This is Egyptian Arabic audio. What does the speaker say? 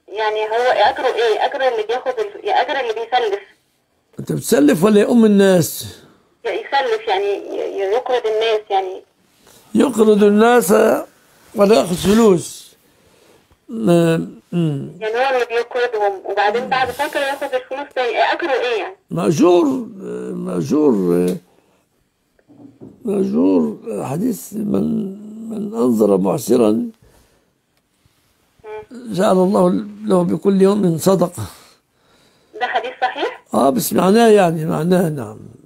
يعني هو اجره ايه اجر اللي بياخد ال... يا اجر اللي بيسلف انت بتسلف ولا يا ام الناس يا يسلف يعني ي- ي- يقرض الناس يعني يقرض الناس ولا ياخذ فلوس ما- مم. يعني هو اللي بيقرضهم وبعدين بعد فترة ياخد الفلوس تاني إيه اجره ايه يعني مأجور مأجور مأجور حديث من من أنظر معسرا جعل الله له بكل يوم صدقة ده حديث صحيح اه بس معناه يعني معناه نعم